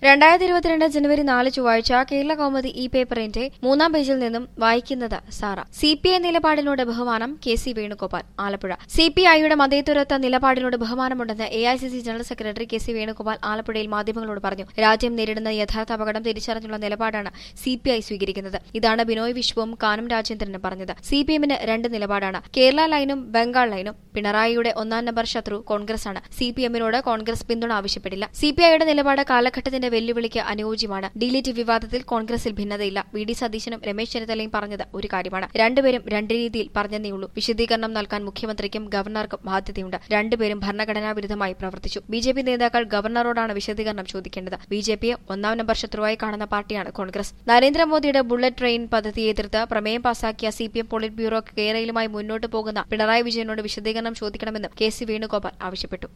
രണ്ടായിരത്തി ഇരുപത്തിരണ്ട് ജനുവരി നാല് ചൊവ്വാഴ്ച കേരള കൗമുദി ഇ പേപ്പറിന്റെ മൂന്നാം പേജിൽ നിന്നും വായിക്കുന്നത് സാറ സി പി ഐ നിലപാടിനോട് ബഹുമാനം K C Venugopal Alappuzha C P ഐയുടെ മതേതരത്വ നിലപാടിനോട് ബഹുമാനമുണ്ടെന്ന് A I C C general secretary K C Venugopal ആലപ്പുഴയിൽ മാധ്യമങ്ങളോട് പറഞ്ഞു രാജ്യം നേരിടുന്ന യഥാർത്ഥ അപകടം തിരിച്ചറിഞ്ഞുള്ള നിലപാടാണ് സി പി ഐ സ്വീകരിക്കുന്നത് ഇതാണ് ബിനോയ് വിശ്വവും കാനം രാജേന്ദ്രനും പറഞ്ഞത് സി പി എമ്മിന് രണ്ട് നിലപാടാണ് കേരള ലൈനും ബംഗാൾ ലൈനും പിണറായിയുടെ ഒന്നാം നമ്പർ ശത്രു കോൺഗ്രസാണ് സി പി എമ്മിനോട് കോൺഗ്രസ് പിന്തുണ ആവശ്യപ്പെട്ടില്ല സി പി ഐയുടെ നിലപാട് കാലഘട്ടത്തിന്റെ വെല്ലുവിളിക്ക് അനുയോജ്യമാണ് ഡിലിറ്റ് വിവാദത്തിൽ കോൺഗ്രസിൽ ഭിന്നതയില്ല വി ഡി സതീശനും രമേശ് ചെന്നിത്തലയും പറഞ്ഞത് ഒരു കാര്യമാണ് രണ്ടുപേരും രണ്ട് രീതിയിൽ പറഞ്ഞെന്നേയുള്ളൂ വിശദീകരണം നൽകാൻ മുഖ്യമന്ത്രിക്കും ഗവർണർക്കും ബാധ്യതയുണ്ട് രണ്ടുപേരും ഭരണഘടനാ വിരുദ്ധമായി പ്രവർത്തിച്ചു ബി ജെ പി നേതാക്കൾ ഗവർണറോടാണ് വിശദീകരണം ചോദിക്കേണ്ടത് ബി ജെ പിയെ ഒന്നാം നമ്പർ ശത്രുവായി കാണുന്ന പാർട്ടിയാണ് കോൺഗ്രസ് നരേന്ദ്രമോദിയുടെ ബുള്ളറ്റ് ട്രെയിൻ പദ്ധതിയെ എതിർത്ത് പ്രമേയം പാസാക്കിയ C P M polit bureau കേരളയുമായി മുന്നോട്ട് പോകുന്ന പിണറായി വിജയനോട് വിശദീകരണം ചോദിക്കണമെന്നും കെ സി വേണുഗോപാൽ ആവശ്യപ്പെട്ടു